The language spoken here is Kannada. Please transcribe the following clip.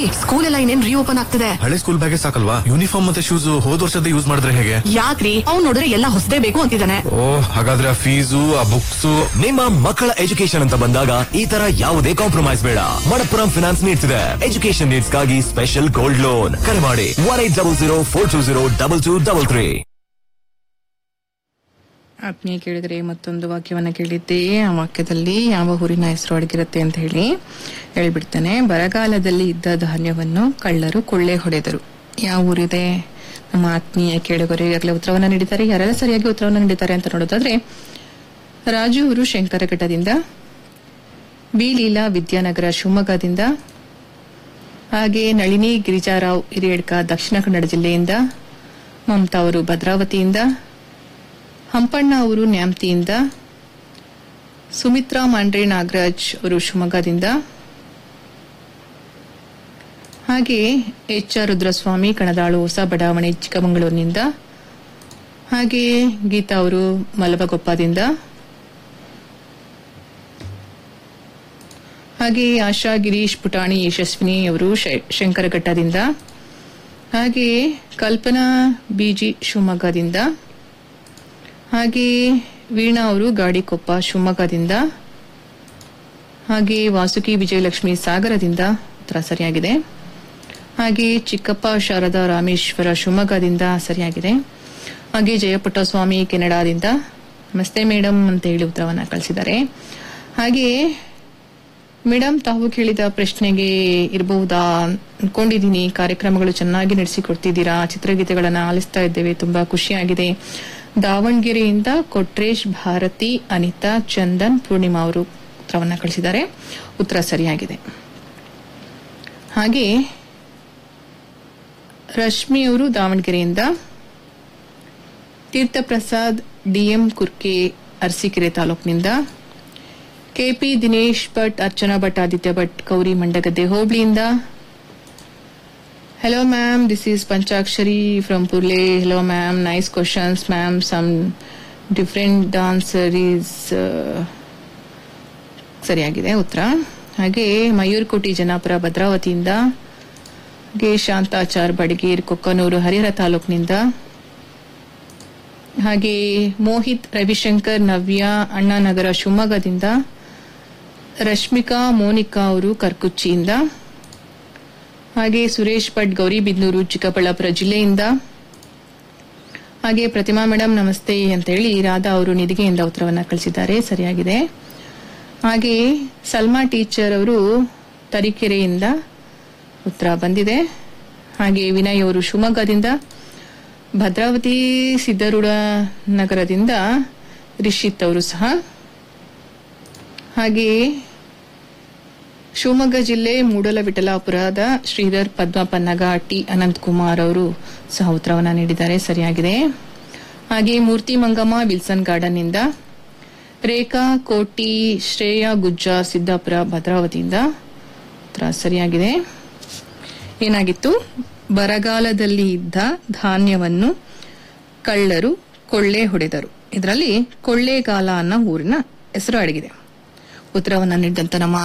ಸ್ಕೂಲ್ ಎಲ್ಲ ಇನ್ನೇನ್ ರೀಓಪನ್ ಆಗ್ತಿದೆ ಹಳೆ ಸ್ಕೂಲ್ ಬ್ಯಾಗೆ ಸಾಕಲ್ವಾ ಯೂನಿಫಾರ್ಮ್ ಮತ್ತೆ ಶೂಸ್ ಹೋದ್ ವರ್ಷದ ಯೂಸ್ ಮಾಡಿದ್ರೆ ಹೇಗೆ ಯಾಕ್ರಿ ಅವ್ನ್ ನೋಡಿದ್ರೆ ಎಲ್ಲ ಹೊಸದೇ ಬೇಕು ಅಂತಿದ್ದಾನೆ ಓ ಹಾಗಾದ್ರೆ ಆ ಫೀಸು ಆ ಬುಕ್ಸ್ ನಿಮ್ಮ ಮಕ್ಕಳ ಎಜುಕೇಶನ್ ಅಂತ ಬಂದಾಗ ಈ ತರ ಯಾವುದೇ ಕಾಂಪ್ರಮೈಸ್ ಬೇಡ ಮಣಪ್ಪುರಂ ಫಿನಾನ್ಸ್ ನೀಡ್ತಿದೆ ಎಜುಕೇಶನ್ ನೀಡ್ಸ್ ಗಾಗಿ ಸ್ಪೆಷಲ್ ಗೋಲ್ಡ್ ಲೋನ್ ಕರೆ ಮಾಡಿ one eight double zero four two zero double two double three ಆತ್ಮೀಯ ಕೇಳಿದರೆ ಮತ್ತೊಂದು ವಾಕ್ಯವನ್ನ ಕೇಳಿದ್ದೆ ಆ ವಾಕ್ಯದಲ್ಲಿ ಯಾವ ಊರಿನ ಹೆಸರು ಅಡಗಿರುತ್ತೆ ಅಂತ ಹೇಳಿ ಹೇಳ್ಬಿಡ್ತಾನೆ ಬರಗಾಲದಲ್ಲಿ ಇದ್ದ ಧಾನ್ಯವನ್ನು ಕಳ್ಳರು ಕೊಳ್ಳೆ ಹೊಡೆದರು ಯಾವ ಊರಿದೆ ನಮ್ಮ ಆತ್ಮೀಯ ಕೇಳುಗರು ಈಗಾಗಲೇ ಉತ್ತರವನ್ನ ನೀಡಿದ್ದಾರೆ ಯಾರೆಲ್ಲ ಸರಿಯಾಗಿ ಉತ್ತರವನ್ನ ನೀಡಿದ್ದಾರೆ ಅಂತ ನೋಡೋದಾದ್ರೆ ರಾಜು ಊರು ಶಂಕರಘಟ್ಟದಿಂದ ಬಿ ಲೀಲಾ ವಿದ್ಯಾನಗರ ಶಿವಮೊಗ್ಗದಿಂದ ಹಾಗೆ ನಳಿನಿ ಗಿರಿಜಾರಾವ್ ಹಿರಿಯಡ್ಕ ದಕ್ಷಿಣ ಕನ್ನಡ ಜಿಲ್ಲೆಯಿಂದ ಮಮತಾ ಅವರು ಭದ್ರಾವತಿಯಿಂದ ಹಂಪಣ್ಣ ಅವರು ನ್ಯಾಮ್ತಿಯಿಂದ ಸುಮಿತ್ರಾ ಮಾಂಡ್ರೆ ನಾಗರಾಜ್ ಅವರು ಶಿವಮೊಗ್ಗದಿಂದ ಹಾಗೆ ಎಚ್ ಆರ್ ರುದ್ರಸ್ವಾಮಿ ಕಣದಾಳು ಹೊಸ ಬಡಾವಣೆ ಚಿಕ್ಕಮಗಳೂರಿನಿಂದ ಹಾಗೆ ಗೀತಾ ಅವರು ಮಲಬಗೊಪ್ಪದಿಂದ ಹಾಗೆ ಆಶಾ ಗಿರೀಶ್ ಪುಟಾಣಿ ಯಶಸ್ವಿನಿ ಅವರು ಶ- ಶಂಕರಘಟ್ಟದಿಂದ ಹಾಗೆ ಕಲ್ಪನಾ ಬಿಜಿ ಶಿವಮೊಗ್ಗದಿಂದ ಹಾಗೆ ವೀಣಾ ಅವರು ಗಾಡಿಕೊಪ್ಪ ಶಿವಮೊಗ್ಗದಿಂದ ಹಾಗೆ ವಾಸುಕಿ ವಿಜಯಲಕ್ಷ್ಮಿ ಸಾಗರದಿಂದ ಉತ್ತರ ಸರಿಯಾಗಿದೆ ಹಾಗೆ ಚಿಕ್ಕಪ್ಪ ಶಾರದಾ ರಾಮೇಶ್ವರ ಶಿವಮೊಗ್ಗದಿಂದ ಸರಿಯಾಗಿದೆ ಹಾಗೆ ಜಯಪುಟ್ಟಸ್ವಾಮಿ ಕೆನಡಾದಿಂದ ನಮಸ್ತೆ ಮೇಡಮ್ ಅಂತ ಹೇಳಿ ಉತ್ತರವನ್ನ ಕಳಿಸಿದ್ದಾರೆ ಹಾಗೆ ಮೇಡಮ್ ತಾವು ಕೇಳಿದ ಪ್ರಶ್ನೆಗೆ ಇರಬಹುದಾ ಅನ್ಕೊಂಡಿದ್ದೀನಿ ಕಾರ್ಯಕ್ರಮಗಳು ಚೆನ್ನಾಗಿ ನಡೆಸಿಕೊಡ್ತಿದ್ದೀರಾ ಚಿತ್ರಗೀತೆಗಳನ್ನ ಆಲಿಸ್ತಾ ಇದ್ದೇವೆ ತುಂಬಾ ಖುಷಿಯಾಗಿದೆ ದಾವಣಗೆರೆಯಿಂದ ಕೊಟ್ರೇಶ್ ಭಾರತಿ ಅನಿತಾ ಚಂದನ್ ಪೂರ್ಣಿಮಾ ಅವರು ಉತ್ತರವನ್ನ ಕಳಿಸಿದ್ದಾರೆ ಉತ್ತರ ಸರಿಯಾಗಿದೆ ಹಾಗೆ ರಶ್ಮಿ ಅವರು ದಾವಣಗೆರೆಯಿಂದ ತೀರ್ಥಪ್ರಸಾದ್ ಡಿಎಂ ಕುರ್ಕೆ ಅರಸೀಕೆರೆ ತಾಲೂಕಿನಿಂದ ಕೆಪಿ ದಿನೇಶ್ ಭಟ್ ಅರ್ಚನಾ ಭಟ್ ಆದಿತ್ಯ ಭಟ್ ಗೌರಿ ಮಂಡಗದ್ದೆ ಹೋಬಳಿಯಿಂದ Hello, ma'am. This is Panchakshari from Purle. Hello, ma'am. Nice questions, ma'am. Some different answer is uh, ಸರಿಯಾಗಿದೆ ಉತ್ತರ ಹಾಗೆ ಮಯೂರ್ಕೋಟಿ ಜನಾಪುರ ಭದ್ರಾವತಿಯಿಂದ ಹಾಗೆ ಶಾಂತಾಚಾರ್ ಬಡಗೇರ್ ಕೊಕ್ಕನೂರು ಹರಿಹರ ತಾಲೂಕಿನಿಂದ ಹಾಗೆ ಮೋಹಿತ್ ರವಿಶಂಕರ್ ನವ್ಯ ಅಣ್ಣಾನಗರ ಶಿವಮೊಗ್ಗದಿಂದ ರಶ್ಮಿಕಾ ಮೋನಿಕಾ ಅವರು ಕರ್ಕುಚ್ಚಿಯಿಂದ ಹಾಗೆ ಸುರೇಶ್ ಭಟ್ ಗೌರಿಬಿದ್ನೂರು ಚಿಕ್ಕಬಳ್ಳಾಪುರ ಜಿಲ್ಲೆಯಿಂದ ಹಾಗೆ ಪ್ರತಿಮಾ ಮೇಡಮ್ ನಮಸ್ತೆ ಅಂತ ಹೇಳಿ ರಾಧಾ ಅವರು ನಿಧಿಗೆಯಿಂದ ಉತ್ತರವನ್ನ ಕಳಿಸಿದ್ದಾರೆ ಸರಿಯಾಗಿದೆ ಹಾಗೆ ಸಲ್ಮಾ ಟೀಚರ್ ಅವರು ತರೀಕೆರೆಯಿಂದ ಉತ್ತರ ಬಂದಿದೆ ಹಾಗೆ ವಿನಯ್ ಅವರು ಶಿವಮೊಗ್ಗದಿಂದ ಭದ್ರಾವತಿ ಸಿದ್ದರೂಢ ನಗರದಿಂದ ರಿಷಿತ್ ಅವರು ಸಹ ಹಾಗೆ ಶಿವಮೊಗ್ಗ ಜಿಲ್ಲೆ ಮೂಡಲವಿಠಲಾಪುರದ ಶ್ರೀಧರ್ ಪದ್ಮಪನ್ನಗ ಟಿ ಅನಂತಕುಮಾರ್ ಅವರು ಸಹ ಉತ್ತರವನ್ನ ನೀಡಿದ್ದಾರೆ ಸರಿಯಾಗಿದೆ ಹಾಗೆ ಮೂರ್ತಿ ಮಂಗಮ್ಮ ವಿಲ್ಸನ್ ಗಾರ್ಡನ್ ಇಂದ ರೇಖಾ ಕೋಟಿ ಶ್ರೇಯಾ ಗುಜ್ಜಾರ್ ಸಿದ್ದಾಪುರ ಭದ್ರಾವತಿಯಿಂದ ಉತ್ತರ ಸರಿಯಾಗಿದೆ ಏನಾಗಿತ್ತು ಬರಗಾಲದಲ್ಲಿ ಇದ್ದ ಧಾನ್ಯವನ್ನು ಕಳ್ಳರು ಕೊಳ್ಳೆ ಹೊಡೆದರು ಇದರಲ್ಲಿ ಕೊಳ್ಳೇಗಾಲ ಅನ್ನೋ ಊರಿನ ಹೆಸರು ಅಡಗಿದೆ ಉತ್ತರವನ್ನ ನೀಡಿದಂತ ನಮ್ಮ